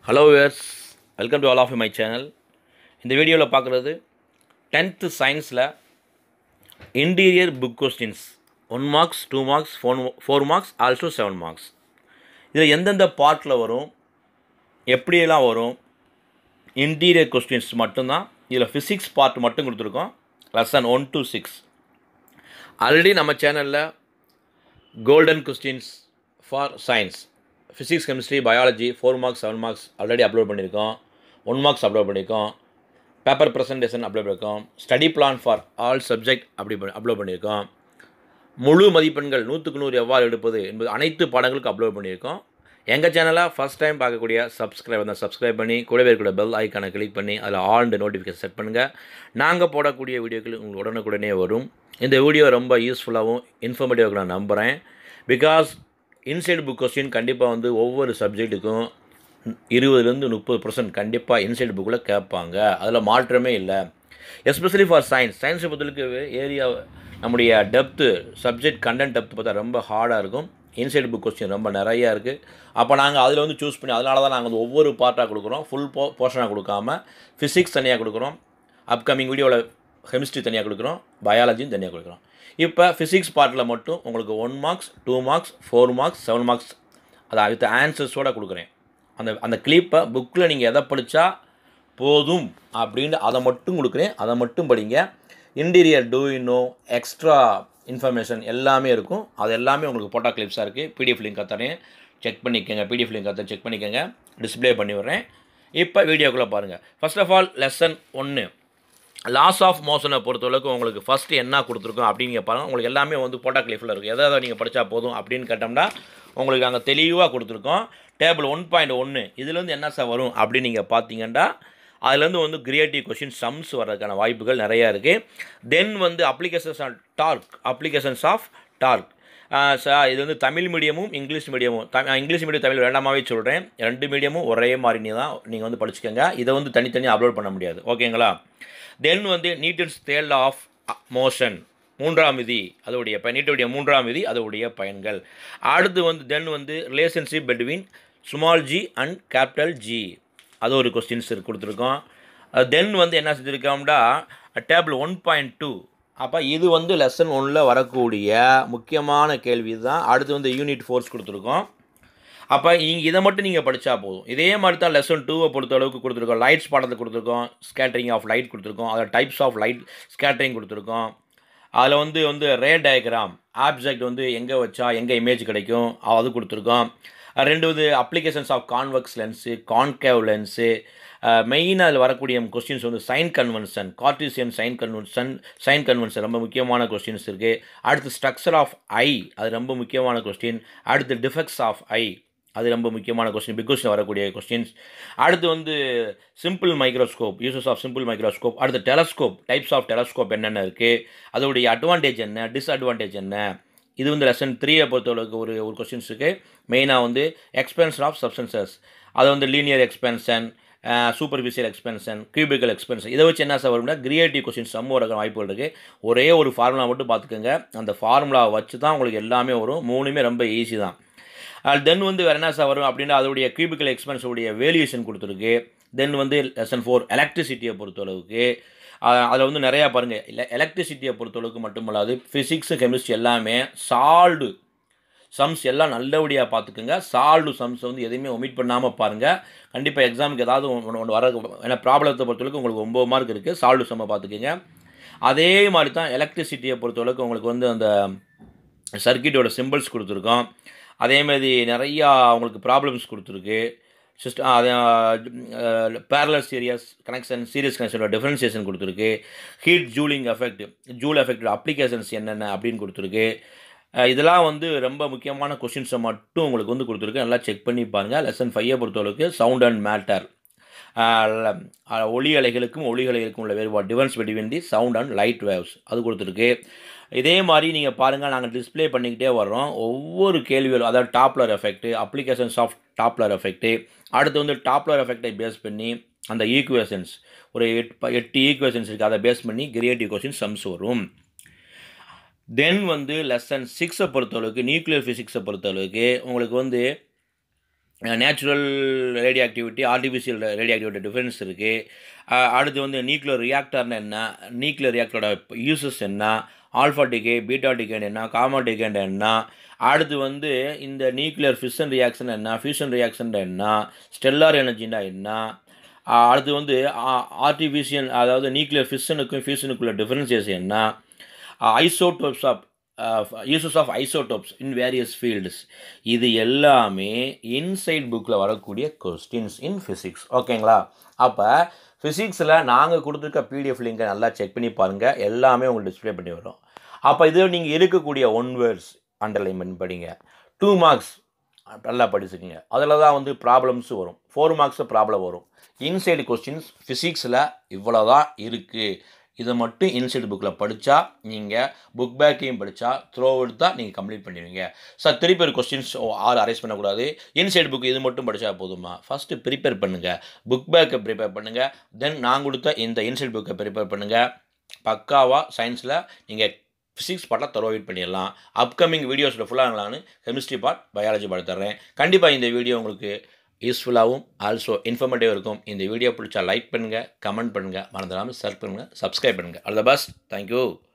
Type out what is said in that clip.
hello viewers welcome to all of my channel இந்த வீடியோவில் பார்க்குறது டென்த்து சயின்ஸில் interior book questions one marks two marks phone four marks also seven marks இதில் எந்தெந்த பார்ட்டில் வரும் எப்படியெல்லாம் வரும் இன்டீரியர் கொஸ்டின்ஸ் மட்டும்தான் இதில் ஃபிசிக்ஸ் பார்ட் மட்டும் கொடுத்துருக்கோம் lesson one to six already நம்ம சேனலில் golden questions for science physics chemistry biology four marks seven marks already upload பண்ணியிருக்கோம் ஒன் மார்க்ஸ் அப்லோட் பண்ணியிருக்கோம் பேப்பர் ப்ரெசன்டேஷன் அப்லோட் பண்ணியிருக்கோம் study plan for all subject அப்படி upload பண்ணியிருக்கோம் முழு மதிப்பெண்கள் நூற்றுக்கு நூறு எவ்வாறு எடுப்பது என்பது அனைத்து பாடங்களுக்கும் அப்லோட் பண்ணியிருக்கோம் எங்கள் சேனலை ஃபஸ்ட் டைம் பார்க்கக்கூடிய சப்ஸ்கிரைப் தான் சப்ஸ்கிரைப் பண்ணி கூடவே இருக்கிற பெல் ஐக்கானை கிளிக் பண்ணி அதில் ஆல் நோட்டிஃபிகேஷன் செட் பண்ணுங்கள் நாங்கள் போடக்கூடிய வீடியோக்கள் உங்களுக்கு உடனுக்குடனே வரும் இந்த வீடியோ ரொம்ப யூஸ்ஃபுல்லாகவும் இன்ஃபர்மேட்டிவாக நான் நம்புகிறேன் பிகாஸ் இன்சைடு புக் கொஸ்டின் கண்டிப்பாக வந்து ஒவ்வொரு சப்ஜெக்ட்டுக்கும் இருபதுலேருந்து முப்பது பர்சன்ட் கண்டிப்பாக இன்சைடு புக்கில் கேட்பாங்க அதில் மாற்றமே இல்லை எஸ்பெஷலி ஃபார் சயின்ஸ் சயின்ஸை பொறுத்தவரைக்கும் ஏரியா நம்முடைய டெப்த்து சப்ஜெக்ட் கண்டென்ட் டெப்த் பார்த்தா ரொம்ப ஹார்டாக இருக்கும் இன்சைடு புக் கொஸ்டின் ரொம்ப நிறையா இருக்குது அப்போ நாங்கள் அதில் வந்து சூஸ் பண்ணி அதனால தான் நாங்கள் வந்து ஒவ்வொரு பார்ட்டாக கொடுக்குறோம் ஃபுல் போ போர்ஷனாக கொடுக்காம ஃபிசிக்ஸ் தனியாக கொடுக்குறோம் அப்கமிங் வீடியோவில் கெமிஸ்ட்ரி தனியாக கொடுக்குறோம் பயாலஜியும் தனியாக கொடுக்குறோம் இப்போ ஃபிசிக்ஸ் பார்ட்டில் மட்டும் உங்களுக்கு one marks two marks four marks seven marks அதை வித் ஆன்சர்ஸோடு கொடுக்குறேன் அந்த அந்த கிளிப்பை புக்கில் நீங்கள் எதை படித்தா போதும் அப்படின்னு அதை மட்டும் கொடுக்குறேன் அதை மட்டும் படிங்க interior to no extra information எல்லாமே இருக்கும் அது எல்லாமே உங்களுக்கு போட்டோ கிளிப்ஸாக இருக்குது பிடிஎஃப் லிங்க் தரேன் செக் பண்ணிக்கோங்க பிடிஎஃப் லிங்க் கற்று செக் பண்ணிக்கோங்க டிஸ்பிளே பண்ணி விட்றேன் இப்போ வீடியோக்குள்ளே பாருங்கள் ஃபர்ஸ்ட் ஆஃப் ஆல் லெசன் ஒன்று லாஸ் ஆஃப் மோஷனை பொறுத்தளவுக்கு உங்களுக்கு ஃபஸ்ட்டு என்ன கொடுத்துருக்கோம் அப்படின்னு நீங்கள் பாருங்கள் உங்களுக்கு எல்லாமே வந்து போட்டோ கிளிஃபில் இருக்குது எதை நீங்கள் படித்தா போதும் அப்படின்னு கேட்டோம்னா உங்களுக்கு நாங்கள் தெளிவாக கொடுத்துருக்கோம் டேபிள் ஒன் பாயிண்ட் ஒன்று இதுலேருந்து என்ன சார் வரும் அப்படின்னு நீங்கள் பார்த்தீங்கன்னா அதுலேருந்து வந்து கிரியேட்டிவ் கொஷின் சம்ஸ் வர்றதுக்கான வாய்ப்புகள் நிறையா இருக்குது தென் வந்து applications of torque applications of torque sir இது வந்து தமிழ் மீடியமும் இங்கிலீஷ் மீடியமும் த இங்கிலீஷ் மீடியம் தமிழ் வேண்டாமாவே சொல்கிறேன் ரெண்டு மீடியமும் ஒரே மாதிரி நீ தான் நீங்கள் வந்து படிச்சுக்கோங்க இதை வந்து தனித்தனியாக அப்லோட் பண்ண முடியாது ஓகேங்களா தென் வந்து நீட்டன்ஸ் தேல் ஆஃப் மோஷன் மூன்றாம் விதி அதோடைய பயன் நீட்டுடைய மூன்றாம் விதி அதோடைய பயன்கள் அடுத்து வந்து தென் வந்து relationship between small G and capital G அது ஒரு கொஸ்டின்ஸ் கொடுத்துருக்கோம் தென் வந்து என்ன செஞ்சுருக்கோம்னா டேபிள் ஒன் பாயிண்ட் டூ அப்போ இது வந்து லெசன் ஒன்னில் வரக்கூடிய முக்கியமான கேள்வி தான் அடுத்து வந்து யூனிட் ஃபோர்ஸ் கொடுத்துருக்கோம் அப்போ இங்கே இதை மட்டும் நீங்கள் படித்தா போதும் இதே மாதிரி தான் லெசன் டூவை பொறுத்த அளவுக்கு கொடுத்துருக்கோம் லைட்ஸ் பாடத்தை கொடுத்துருக்கோம் ஸ்கேட்டரிங் ஆஃப் லைட் கொடுத்துருக்கோம் அதில் டைப்ஸ் ஆஃப் லைட் ஸ்கேட்டரிங் கொடுத்துருக்கோம் அதில் வந்து வந்து ரே டயக்ராம் ஆப்ஜெக்ட் வந்து எங்கே வச்சா எங்கே இமேஜ் கிடைக்கும் அது கொடுத்துருக்கோம் ரெண்டு வந்து applications of convex lens concave lens மெயினாக அதில் வரக்கூடிய கொஸ்டின்ஸ் வந்து sign convention Cartesian sign convention sign convention ரொம்ப முக்கியமான கொஸ்டின்ஸ் இருக்குது அடுத்து ஸ்ட்ரக்சர் ஆஃப் ஐ அது ரொம்ப முக்கியமான கொஸ்டின் அடுத்து டிஃபெக்ட்ஸ் ஆஃப் ஐ அது ரொம்ப முக்கியமான கொஸ்டின் பிக் கொஸ்டின் வரக்கூடிய கொஸ்டின்ஸ் அடுத்து வந்து simple microscope uses of simple microscope அடுத்து டெலஸ்கோப் டைப்ஸ் ஆஃப் டெலஸ்கோப் என்னென்ன இருக்குது அதோடைய அட்வான்டேஜ் என்ன டிஸ்அட்வான்டேஜ் என்ன இது வந்து லெசன் த்ரீயை பொறுத்தளவுக்கு ஒரு ஒரு கொஸ்டின்ஸ் இருக்குது மெயினாக வந்து எக்ஸ்பென்ஷன் ஆஃப் சப்ஸ்டன்சஸ் அது வந்து linear expansion superficial expansion cubical expansion இதை வச்சு என்ன சார் வரும்னா கிரியேட்டிவ் கொஸ்டின் சம் வர வாய்ப்புகள் இருக்குது ஒரே ஒரு ஃபார்முலா மட்டும் பார்த்துக்கோங்க அந்த ஃபார்முலாவை வச்சு தான் உங்களுக்கு எல்லாமே வரும் மூணுமே ரொம்ப ஈஸி தான் தென் வந்து வேறு என்ன சார் வரும் அப்படின்னா அதோடைய கியூபிக்கல் எக்ஸ்பென்ஸோடைய வேல்யூஷன் கொடுத்துருக்கு தென் வந்து லெசன் ஃபோர் எலக்ட்ரிசிட்டியை பொறுத்தளவுக்கு அதில் வந்து நிறையா பாருங்கள் இல்லை எலக்ட்ரிசிட்டியை பொறுத்தளவுக்கு மட்டுமல்லாது ஃபிசிக்ஸு கெமிஸ்ட்ரி எல்லாமே சால்டு சம்ஸ் எல்லாம் நல்லபடியாக பார்த்துக்குங்க சால்டு சம்ஸ் வந்து எதையுமே ஒமிட் பண்ணாமல் பாருங்கள் கண்டிப்பாக எக்ஸாமுக்கு ஏதாவது ஒன்று ஒன்று வர ஏன்னா ப்ராப்ளத்தை பொறுத்தளவுக்கு உங்களுக்கு ஒம்பது மார்க் இருக்குது சால்டு சம்மை பார்த்துக்குங்க அதே மாதிரி தான் எலக்ட்ரிசிட்டியை பொறுத்தளவுக்கு உங்களுக்கு வந்து அந்த சர்க்கியூட்டோட சிம்பிள்ஸ் கொடுத்துருக்கோம் அதேமாதிரி நிறையா அவங்களுக்கு ப்ராப்ளம்ஸ் கொடுத்துருக்கு சிஸ்டம் அதே பேரலர் சீரியஸ் கனெக்ஷன் சீரியஸ் கனெக்ஷனோட டிஃப்ரென்சியேஷன் கொடுத்துருக்கு ஹீட் ஜூலிங் எஃபெக்ட் ஜூல் எஃபெக்டோட அப்ளிகேஷன்ஸ் என்னென்ன அப்படின்னு கொடுத்துருக்கு இதெல்லாம் வந்து ரொம்ப முக்கியமான கொஷின்ஸை மட்டும் உங்களுக்கு வந்து கொடுத்துருக்கு நல்லா செக் பண்ணி பாருங்கள் லெசன் ஃபைவை பொறுத்தளவுக்கு சவுண்ட் அண்ட் மேட்டர் ஒளி அலைகளுக்கும் ஒளி அலைகளுக்கும் உள்ள வேறுபாடு difference between the sound and light waves அது கொடுத்துருக்கு இதே மாதிரி நீங்கள் பாருங்கள் நாங்கள் டிஸ்பிளே பண்ணிக்கிட்டே வர்றோம் ஒவ்வொரு கேள்விகளும் அதாவது Doppler effect applications of Doppler effect அடுத்து வந்து டாப்லர் எஃபெக்டை பேஸ் பண்ணி அந்த ஈக்குவேஷன்ஸ் ஒரு எட் எட்டு ஈக்குவேஷன்ஸ் இருக்குது அதை பேஸ் பண்ணி கிரியேட்டிவ் கொஸ்டின் சம்ஸ் வரும் தென் வந்து லெசன் சிக்ஸை பொறுத்தளவுக்கு நியூக்ளியர் ஃபிசிக்ஸை பொறுத்தளவுக்கு உங்களுக்கு வந்து natural radio activity artificial radio activity difference இருக்குது அடுத்து வந்து நியூக்ளியர் ரியாக்டர்னு என்ன நியூக்ளியர் ரியாக்டரோட யூசஸ் என்ன ஆல்ஃபா டிகே பீட்டா டிகேன் என்ன காமா டிகேன் என்ன அடுத்து வந்து இந்த நியூக்ளியர் ஃபிஷன் ரியாக்ஷன் என்ன ஃபியூஷன் ரியாக்ஷன் என்ன ஸ்டெல்லார் எனர்ஜினா என்ன ஆஹ் அடுத்து வந்து ஆர்டிஃபிஷியல் அதாவது நியூக்ளியர் ஃபிஷனுக்கும் ஃபியூஷனுக்குள்ள டிஃப்ரென்சியஸ் என்ன isotopes of uses of isotopes in various fields இது எல்லாமே இன்சைட் புக்கில் வரக்கூடிய கொஸ்டின்ஸ் இன் ஃபிசிக்ஸ் ஓகேங்களா அப்போ ஃபிசிக்ஸில் நாங்கள் கொடுத்துருக்க பிடிஎஃப் லிங்கை நல்லா செக் பண்ணி பாருங்கள் எல்லாமே உங்களுக்கு டிஸ்ப்ளே பண்ணி வரும் அப்போ இது நீங்கள் இருக்கக்கூடிய ஒன் வேர்ட்ஸ் அண்டர்லைன்மெண்ட் படிங்க டூ மார்க்ஸ் நல்லா படிச்சுக்கோங்க அதில் தான் வந்து ப்ராப்ளம்ஸும் வரும் ஃபோர் மார்க்ஸு ப்ராப்ளம் வரும் இன்சைடு கொஸ்டின்ஸ் ஃபிசிக்ஸில் இவ்வளோ தான் இருக்குது இதை மட்டும் இன்சைடு புக்கில் படித்தா நீங்கள் புக் பேக்கையும் படித்தா த்ரோ அவுட் தான் நீங்கள் கம்ப்ளீட் பண்ணிடுவீங்க சார் திருப்பி ஒரு கொஸ்டின்ஸ் ஆறு அரேஞ்ச் பண்ணக்கூடாது இன்சைடு புக் இது மட்டும் படித்தா போதுமா ஃபஸ்ட்டு ப்ரிப்பேர் பண்ணுங்கள் புக் பேக்கை ப்ரிப்பேர் பண்ணுங்கள் தென் நான் கொடுத்த இந்த இன்சைடு புக்கை ப்ரிப்பேர் பண்ணுங்கள் பக்காவாக சயின்ஸில் நீங்கள் ஃபிசிக்ஸ் பார்ட்டில் தரோவைட் பண்ணிடலாம் அப்கமிங் வீடியோஸில் ஃபுல்லாக நான் கெமிஸ்ட்ரி பார்ட் பயாலஜி பார்ட் தர்றேன் கண்டிப்பாக இந்த வீடியோ உங்களுக்கு யூஸ்ஃபுல்லாகவும் ஆல்சோ இன்ஃபர்மேட்டிவ் இருக்கும் இந்த வீடியோ பிடிச்சா லைக் பண்ணுங்கள் கமெண்ட் பண்ணுங்கள் மறந்துடாமல் ஷேர் பண்ணுங்கள் சப்ஸ்கிரைப் பண்ணுங்கள் ஆல் த பெஸ்ட் தேங்க்யூ